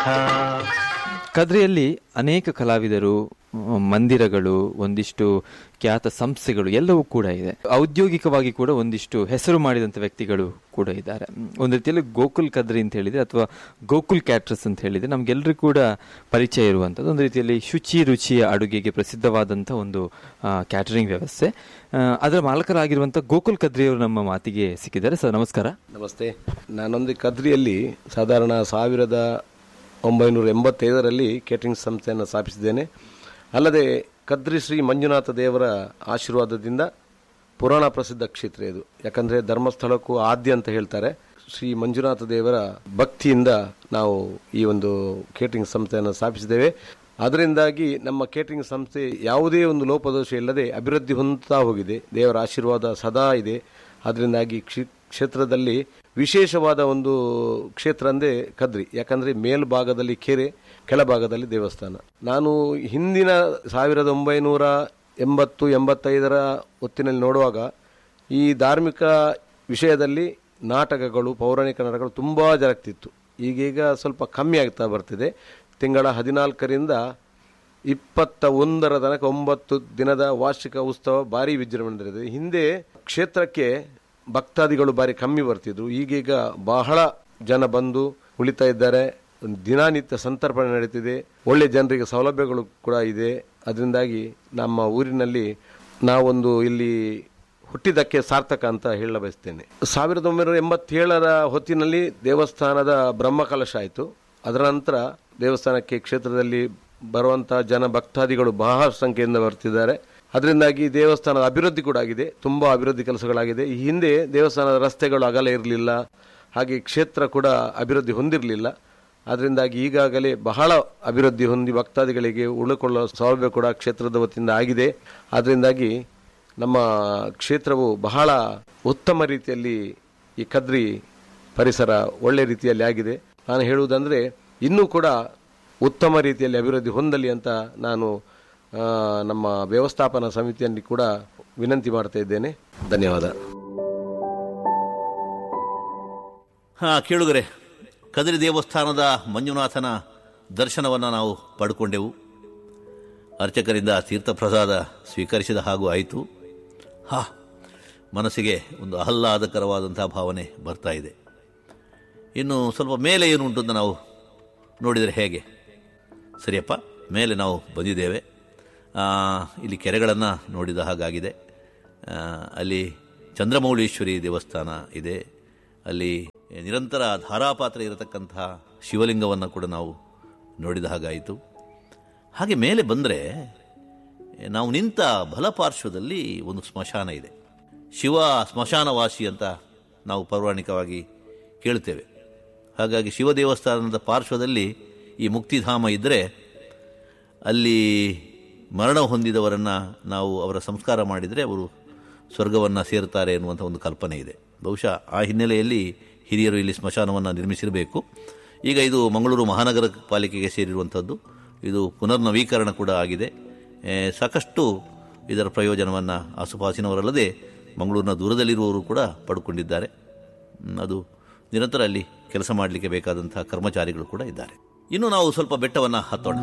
ಕದ್ರಿಯಲ್ಲಿ ಅನೇಕ ಕಲಾವಿದರು ಮ್, ಮಂದಿರಗಳು ಒಂದಿಷ್ಟು ಖ್ಯಾತ ಸಂಸ್ಥೆಗಳು ಎಲ್ಲವೂ ಕೂಡ ಇದೆ ಔದ್ಯೋಗಿಕವಾಗಿ ಕೂಡ ಒಂದಿಷ್ಟು ಹೆಸರು ಮಾಡಿದಂಥ ವ್ಯಕ್ತಿಗಳು ಕೂಡ ಇದ್ದಾರೆ ಮ್, ಒಂದು ರೀತಿಯಲ್ಲಿ ಗೋಕುಲ್ ಕದ್ರಿ ಅಂತ ಹೇಳಿದ್ರೆ ಅಥವಾ ಗೋಕುಲ್ ಕ್ಯಾಟ್ರಸ್ ಅಂತ ಹೇಳಿದ್ರೆ ನಮ್ಗೆಲ್ಲರಿಗೂ ಕೂಡ ಪರಿಚಯ ಇರುವಂಥದ್ದು ಒಂದು ರೀತಿಯಲ್ಲಿ ಶುಚಿ ರುಚಿಯ ಅಡುಗೆಗೆ ಪ್ರಸಿದ್ಧವಾದಂಥ ಒಂದು ಕ್ಯಾಟರಿಂಗ್ ವ್ಯವಸ್ಥೆ ಆ, ಅದರ ಮಾಲಕರಾಗಿರುವಂಥ ಗೋಕುಲ್ ಕದ್ರಿಯವರು ನಮ್ಮ ಮಾತಿಗೆ ಸಿಕ್ಕಿದ್ದಾರೆ ಸರ್ ನಮಸ್ಕಾರ ನಮಸ್ತೆ ನಾನೊಂದು ಕದ್ರಿಯಲ್ಲಿ ಸಾಧಾರಣ ಸಾವಿರದ ಒಂಬೈನೂರ ಎಂಬತ್ತೈದರಲ್ಲಿ ಕೇಟರಿಂಗ್ ಸಂಸ್ಥೆಯನ್ನು ಸ್ಥಾಪಿಸಿದ್ದೇನೆ ಅಲ್ಲದೆ ಕದ್ರಿ ಶ್ರೀ ಮಂಜುನಾಥ ದೇವರ ಆಶೀರ್ವಾದದಿಂದ ಪುರಾಣ ಪ್ರಸಿದ್ಧ ಕ್ಷೇತ್ರ ಇದು ಯಾಕಂದರೆ ಧರ್ಮಸ್ಥಳಕ್ಕೂ ಆದ್ಯ ಅಂತ ಹೇಳ್ತಾರೆ ಶ್ರೀ ಮಂಜುನಾಥ ದೇವರ ಭಕ್ತಿಯಿಂದ ನಾವು ಈ ಒಂದು ಕೇಟರಿಂಗ್ ಸಂಸ್ಥೆಯನ್ನು ಸ್ಥಾಪಿಸಿದ್ದೇವೆ ಅದರಿಂದಾಗಿ ನಮ್ಮ ಕೇಟರಿಂಗ್ ಸಂಸ್ಥೆ ಯಾವುದೇ ಒಂದು ಲೋಪದೋಷ ಇಲ್ಲದೆ ಅಭಿವೃದ್ಧಿ ಹೊಂದುತ್ತಾ ಹೋಗಿದೆ ದೇವರ ಆಶೀರ್ವಾದ ಸದಾ ಇದೆ ಅದರಿಂದಾಗಿ ಕ್ಷಿ- ಕ್ಷೇತ್ರದಲ್ಲಿ ವಿಶೇಷವಾದ ಒಂದು ಕ್ಷೇತ್ರ ಅಂದರೆ ಕದ್ರಿ ಯಾಕಂದರೆ ಮೇಲ್ಭಾಗದಲ್ಲಿ ಕೆರೆ ಕೆಳಭಾಗದಲ್ಲಿ ದೇವಸ್ಥಾನ ನಾನು ಹಿಂದಿನ ಸಾವಿರದ ಒಂಬೈನೂರ ಎಂಬತ್ತು ಎಂಬತ್ತೈದರ ಹೊತ್ತಿನಲ್ಲಿ ನೋಡುವಾಗ ಈ ಧಾರ್ಮಿಕ ವಿಷಯದಲ್ಲಿ ನಾಟಕಗಳು ಪೌರಾಣಿಕ ನಾಟಕಗಳು ತುಂಬ ಜರುಗ್ತಿತ್ತು ಈಗೀಗ ಸ್ವಲ್ಪ ಕಮ್ಮಿ ಆಗ್ತಾ ಬರ್ತಿದೆ ತಿಂಗಳ ಹದಿನಾಲ್ಕರಿಂದ ಇಪ್ಪತ್ತ ಒಂದರ ತನಕ ಒಂಬತ್ತು ದಿನದ ವಾರ್ಷಿಕ ಉತ್ಸವ ಭಾರಿ ವಿಜೃಂಭಣೆ ನಡೆದಿದೆ ಹಿಂದೆ ಕ್ಷೇತ್ರಕ್ಕೆ ಭಕ್ತಾದಿಗಳು ಭಾರಿ ಕಮ್ಮಿ ಬರ್ತಿದ್ರು ಈಗೀಗ ಬಹಳ ಜನ ಬಂದು ಉಳಿತಾ ಇದ್ದಾರೆ ದಿನನಿತ್ಯ ಸಂತರ್ಪಣೆ ನಡೀತಿದೆ ಒಳ್ಳೆ ಜನರಿಗೆ ಸೌಲಭ್ಯಗಳು ಕೂಡ ಇದೆ ಅದರಿಂದಾಗಿ ನಮ್ಮ ಊರಿನಲ್ಲಿ ನಾವೊಂದು ಇಲ್ಲಿ ಹುಟ್ಟಿದ್ದಕ್ಕೆ ಸಾರ್ಥಕ ಅಂತ ಹೇಳ ಬಯಸ್ತೇನೆ ಸಾವಿರದ ಒಂಬೈನೂರ ಎಂಬತ್ತೇಳರ ಹೊತ್ತಿನಲ್ಲಿ ದೇವಸ್ಥಾನದ ಬ್ರಹ್ಮಕಲಶ ಆಯಿತು ಅದರ ನಂತರ ದೇವಸ್ಥಾನಕ್ಕೆ ಕ್ಷೇತ್ರದಲ್ಲಿ ಬರುವಂಥ ಜನ ಭಕ್ತಾದಿಗಳು ಬಹಳ ಸಂಖ್ಯೆಯಿಂದ ಬರ್ತಿದ್ದಾರೆ ಅದರಿಂದಾಗಿ ದೇವಸ್ಥಾನದ ಅಭಿವೃದ್ಧಿ ಕೂಡ ಆಗಿದೆ ತುಂಬ ಅಭಿವೃದ್ಧಿ ಕೆಲಸಗಳಾಗಿದೆ ಈ ಹಿಂದೆ ದೇವಸ್ಥಾನದ ರಸ್ತೆಗಳು ಅಗಲ ಇರಲಿಲ್ಲ ಹಾಗೆ ಕ್ಷೇತ್ರ ಕೂಡ ಅಭಿವೃದ್ಧಿ ಹೊಂದಿರಲಿಲ್ಲ ಅದರಿಂದಾಗಿ ಈಗಾಗಲೇ ಬಹಳ ಅಭಿವೃದ್ಧಿ ಹೊಂದಿ ಭಕ್ತಾದಿಗಳಿಗೆ ಉಳಿಕೊಳ್ಳುವ ಸೌಲಭ್ಯ ಕೂಡ ಕ್ಷೇತ್ರದ ವತಿಯಿಂದ ಆಗಿದೆ ಅದರಿಂದಾಗಿ ನಮ್ಮ ಕ್ಷೇತ್ರವು ಬಹಳ ಉತ್ತಮ ರೀತಿಯಲ್ಲಿ ಈ ಕದ್ರಿ ಪರಿಸರ ಒಳ್ಳೆ ರೀತಿಯಲ್ಲಿ ಆಗಿದೆ ನಾನು ಹೇಳುವುದಂದರೆ ಇನ್ನೂ ಕೂಡ ಉತ್ತಮ ರೀತಿಯಲ್ಲಿ ಅಭಿವೃದ್ಧಿ ಹೊಂದಲಿ ಅಂತ ನಾನು ಆ, ನಮ್ಮ ವ್ಯವಸ್ಥಾಪನಾ ಸಮಿತಿಯಲ್ಲಿ ಕೂಡ ವಿನಂತಿ ಮಾಡ್ತಾ ಇದ್ದೇನೆ ಧನ್ಯವಾದ ಹಾಂ ಕೇಳುಗರೆ ಕದಿರಿ ದೇವಸ್ಥಾನದ ಮಂಜುನಾಥನ ದರ್ಶನವನ್ನು ನಾವು ಪಡ್ಕೊಂಡೆವು ಅರ್ಚಕರಿಂದ ತೀರ್ಥಪ್ರಸಾದ ಸ್ವೀಕರಿಸಿದ ಹಾಗೂ ಆಯಿತು ಹಾ ಮನಸ್ಸಿಗೆ ಒಂದು ಆಹ್ಲಾದಕರವಾದಂಥ ಭಾವನೆ ಬರ್ತಾ ಇದೆ ಇನ್ನು ಸ್ವಲ್ಪ ಮೇಲೆ ಏನು ಉಂಟು ಅಂತ ನಾವು ನೋಡಿದರೆ ಹೇಗೆ ಸರಿಯಪ್ಪ ಮೇಲೆ ನಾವು ಬಂದಿದ್ದೇವೆ ಆ, ಇಲ್ಲಿ ಕೆರೆಗಳನ್ನು ನೋಡಿದ ಹಾಗಾಗಿದೆ ಆ, ಅಲ್ಲಿ ಚಂದ್ರಮೌಳೀಶ್ವರಿ ದೇವಸ್ಥಾನ ಇದೆ ಅಲ್ಲಿ ನಿರಂತರ ಧಾರಾಪಾತ್ರ ಇರತಕ್ಕಂತಹ ಶಿವಲಿಂಗವನ್ನು ಕೂಡ ನಾವು ನೋಡಿದ ಹಾಗಾಯಿತು ಹಾಗೆ ಮೇಲೆ ಬಂದರೆ ನಾವು ನಿಂತ ಬಲಪಾರ್ಶ್ವದಲ್ಲಿ ಒಂದು ಸ್ಮಶಾನ ಇದೆ ಶಿವ ಸ್ಮಶಾನವಾಸಿ ಅಂತ ನಾವು ಪೌರಾಣಿಕವಾಗಿ ಕೇಳ್ತೇವೆ ಹಾಗಾಗಿ ಶಿವ ದೇವಸ್ಥಾನದ ಪಾರ್ಶ್ವದಲ್ಲಿ ಈ ಮುಕ್ತಿಧಾಮ ಇದ್ದರೆ ಅಲ್ಲಿ ಮರಣ ಹೊಂದಿದವರನ್ನು ನಾವು ಅವರ ಸಂಸ್ಕಾರ ಮಾಡಿದರೆ ಅವರು ಸ್ವರ್ಗವನ್ನು ಸೇರ್ತಾರೆ ಎನ್ನುವಂಥ ಒಂದು ಕಲ್ಪನೆ ಇದೆ ಬಹುಶಃ ಆ ಹಿನ್ನೆಲೆಯಲ್ಲಿ ಹಿರಿಯರು ಇಲ್ಲಿ ಸ್ಮಶಾನವನ್ನು ನಿರ್ಮಿಸಿರಬೇಕು ಈಗ ಇದು ಮಂಗಳೂರು ಮಹಾನಗರ ಪಾಲಿಕೆಗೆ ಸೇರಿರುವಂಥದ್ದು ಇದು ಪುನರ್ನವೀಕರಣ ಕೂಡ ಆಗಿದೆ ಏ, ಸಾಕಷ್ಟು ಇದರ ಪ್ರಯೋಜನವನ್ನು ಆಸುಪಾಸಿನವರಲ್ಲದೆ ಮಂಗಳೂರಿನ ದೂರದಲ್ಲಿರುವವರು ಕೂಡ ಪಡ್ಕೊಂಡಿದ್ದಾರೆ ಮ್, ಅದು ನಿರಂತರ ಅಲ್ಲಿ ಕೆಲಸ ಮಾಡಲಿಕ್ಕೆ ಬೇಕಾದಂತಹ ಕರ್ಮಚಾರಿಗಳು ಕೂಡ ಇದ್ದಾರೆ ಇನ್ನು ನಾವು ಸ್ವಲ್ಪ ಬೆಟ್ಟವನ್ನು ಹತ್ತೋಣ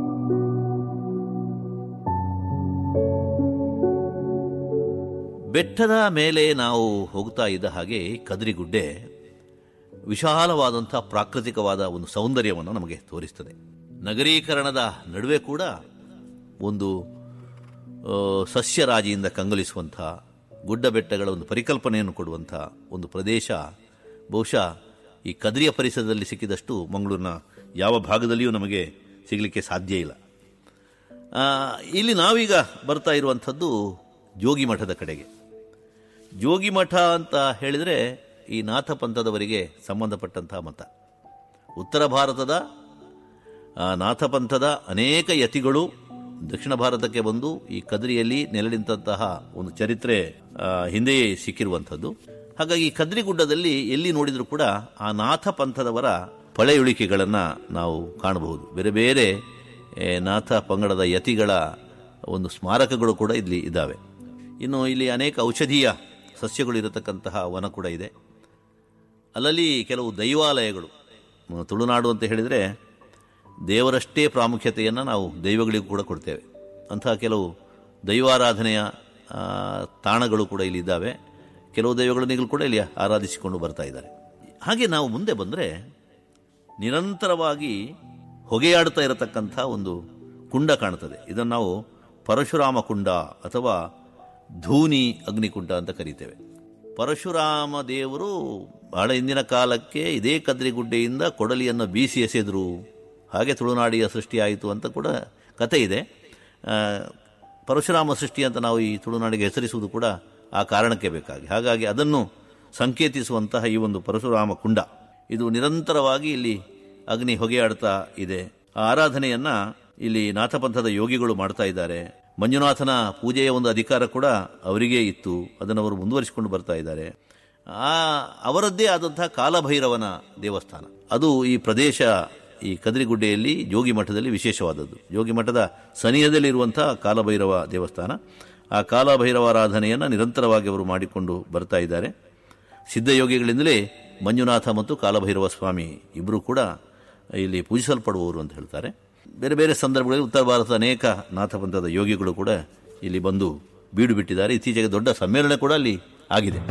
ಬೆಟ್ಟದ ಮೇಲೆ ನಾವು ಹೋಗ್ತಾ ಇದ್ದ ಹಾಗೆ ಕದ್ರಿಗುಡ್ಡೆ ವಿಶಾಲವಾದಂಥ ಪ್ರಾಕೃತಿಕವಾದ ಒಂದು ಸೌಂದರ್ಯವನ್ನು ನಮಗೆ ತೋರಿಸ್ತದೆ ನಗರೀಕರಣದ ನಡುವೆ ಕೂಡ ಒಂದು ಆ, ಸಸ್ಯರಾಜಿಯಿಂದ ಕಂಗೊಳಿಸುವಂಥ ಗುಡ್ಡ ಬೆಟ್ಟಗಳ ಒಂದು ಪರಿಕಲ್ಪನೆಯನ್ನು ಕೊಡುವಂಥ ಒಂದು ಪ್ರದೇಶ ಬಹುಶಃ ಈ ಕದ್ರಿಯ ಪರಿಸರದಲ್ಲಿ ಸಿಕ್ಕಿದಷ್ಟು ಮಂಗಳೂರಿನ ಯಾವ ಭಾಗದಲ್ಲಿಯೂ ನಮಗೆ ಸಿಗಲಿಕ್ಕೆ ಸಾಧ್ಯ ಇಲ್ಲ ಆ, ಇಲ್ಲಿ ನಾವೀಗ ಬರ್ತಾ ಇರುವಂಥದ್ದು ಜೋಗಿ ಮಠದ ಕಡೆಗೆ ಜೋಗಿ ಮಠ ಅಂತ ಹೇಳಿದರೆ ಈ ನಾಥ ಪಂಥದವರಿಗೆ ಸಂಬಂಧಪಟ್ಟಂತಹ ಮತ ಉತ್ತರ ಭಾರತದ ಆ, ನಾಥ ಪಂಥದ ಅನೇಕ ಯತಿಗಳು ದಕ್ಷಿಣ ಭಾರತಕ್ಕೆ ಬಂದು ಈ ಕದ್ರಿಯಲ್ಲಿ ನೆಲೆ ನಿಂತಹ ಒಂದು ಚರಿತ್ರೆ ಆ, ಹಿಂದೆಯೇ ಸಿಕ್ಕಿರುವಂಥದ್ದು ಹಾಗಾಗಿ ಈ ಕದ್ರಿ ಗುಡ್ಡದಲ್ಲಿ ಎಲ್ಲಿ ನೋಡಿದರೂ ಕೂಡ ಆ ನಾಥ ಪಂಥದವರ ಪಳೆಯುಳಿಕೆಗಳನ್ನು ನಾವು ಕಾಣಬಹುದು ಬೇರೆ ಬೇರೆ ಏ, ನಾಥ ಪಂಗಡದ ಯತಿಗಳ ಒಂದು ಸ್ಮಾರಕಗಳು ಕೂಡ ಇಲ್ಲಿ ಇದ್ದಾವೆ ಇನ್ನು ಇಲ್ಲಿ ಅನೇಕ ಔಷಧೀಯ ಸಸ್ಯಗಳು ಇರತಕ್ಕಂತಹ ವನ ಕೂಡ ಇದೆ ಅಲ್ಲಲ್ಲಿ ಕೆಲವು ದೈವಾಲಯಗಳು ಮ, ತುಳುನಾಡು ಅಂತ ಹೇಳಿದರೆ ದೇವರಷ್ಟೇ ಪ್ರಾಮುಖ್ಯತೆಯನ್ನು ನಾವು ದೈವಗಳಿಗೂ ಕೂಡ ಕೊಡ್ತೇವೆ ಅಂತಹ ಕೆಲವು ದೈವಾರಾಧನೆಯ ಆ, ತಾಣಗಳು ಕೂಡ ಇಲ್ಲಿ ಇದ್ದಾವೆ ಕೆಲವು ದೈವಗಳನ್ನೀಗಲೂ ಕೂಡ ಇಲ್ಲಿ ಆರಾಧಿಸಿಕೊಂಡು ಬರ್ತಾ ಇದ್ದಾರೆ ಹಾಗೆ ನಾವು ಮುಂದೆ ಬಂದರೆ ನಿರಂತರವಾಗಿ ಹೊಗೆಯಾಡ್ತಾ ಇರತಕ್ಕಂಥ ಒಂದು ಕುಂಡ ಕಾಣ್ತದೆ ಇದನ್ನು ನಾವು ಪರಶುರಾಮ ಕುಂಡ ಅಥವಾ ಧೂನಿ ಅಗ್ನಿಕುಂಡ ಅಂತ ಕರಿತೇವೆ ಪರಶುರಾಮ ದೇವರು ಬಹಳ ಹಿಂದಿನ ಕಾಲಕ್ಕೆ ಇದೇ ಕದ್ರಿಗುಡ್ಡೆಯಿಂದ ಕೊಡಲಿಯನ್ನು ಬೀಸಿ ಎಸೆದರು ಹಾಗೆ ತುಳುನಾಡಿಯ ಸೃಷ್ಟಿಯಾಯಿತು ಅಂತ ಕೂಡ ಕತೆ ಇದೆ ಆ, ಪರಶುರಾಮ ಸೃಷ್ಟಿ ಅಂತ ನಾವು ಈ ತುಳುನಾಡಿಗೆ ಹೆಸರಿಸುವುದು ಕೂಡ ಆ ಕಾರಣಕ್ಕೆ ಬೇಕಾಗಿ ಹಾಗಾಗಿ ಅದನ್ನು ಸಂಕೇತಿಸುವಂತಹ ಈ ಒಂದು ಪರಶುರಾಮ ಕುಂಡ ಇದು ನಿರಂತರವಾಗಿ ಇಲ್ಲಿ ಅಗ್ನಿ ಹೊಗೆಯಾಡ್ತಾ ಇದೆ ಆ ಆರಾಧನೆಯನ್ನ ಇಲ್ಲಿ ನಾಥಪಂಥದ ಯೋಗಿಗಳು ಮಾಡ್ತಾ ಇದ್ದಾರೆ ಮಂಜುನಾಥನ ಪೂಜೆಯ ಒಂದು ಅಧಿಕಾರ ಕೂಡ ಅವರಿಗೇ ಇತ್ತು ಅದನ್ನು ಅವರು ಮುಂದುವರಿಸಿಕೊಂಡು ಬರ್ತಾ ಇದ್ದಾರೆ ಆ ಅವರದ್ದೇ ಆದಂತಹ ಕಾಲಭೈರವನ ದೇವಸ್ಥಾನ ಅದು ಈ ಪ್ರದೇಶ ಈ ಕದ್ರಿಗುಡ್ಡೆಯಲ್ಲಿ ಜೋಗಿ ಮಠದಲ್ಲಿ ವಿಶೇಷವಾದದ್ದು ಜೋಗಿ ಮಠದ ಸನಿಹದಲ್ಲಿರುವಂತಹ ಕಾಲಭೈರವ ದೇವಸ್ಥಾನ ಆ ಕಾಲಭೈರವಾರಾಧನೆಯನ್ನು ನಿರಂತರವಾಗಿ ಅವರು ಮಾಡಿಕೊಂಡು ಬರ್ತಾ ಇದ್ದಾರೆ ಸಿದ್ಧಯೋಗಿಗಳಿಂದಲೇ ಮಂಜುನಾಥ ಮತ್ತು ಕಾಲಭೈರವ ಸ್ವಾಮಿ ಇಬ್ಬರು ಕೂಡ ಇಲ್ಲಿ ಪೂಜಿಸಲ್ಪಡುವವರು ಅಂತ ಹೇಳ್ತಾರೆ ಬೇರೆ ಬೇರೆ ಸಂದರ್ಭಗಳಲ್ಲಿ ಉತ್ತರ ಭಾರತದ ಅನೇಕ ನಾಥಪಂಥದ ಯೋಗಿಗಳು ಕೂಡ ಇಲ್ಲಿ ಬಂದು ಬೀಡು ಬಿಟ್ಟಿದ್ದಾರೆ ಇತ್ತೀಚೆಗೆ ದೊಡ್ಡ ಸಮ್ಮೇಳನ ಕೂಡ ಅಲ್ಲಿ ಆಗಿದೆ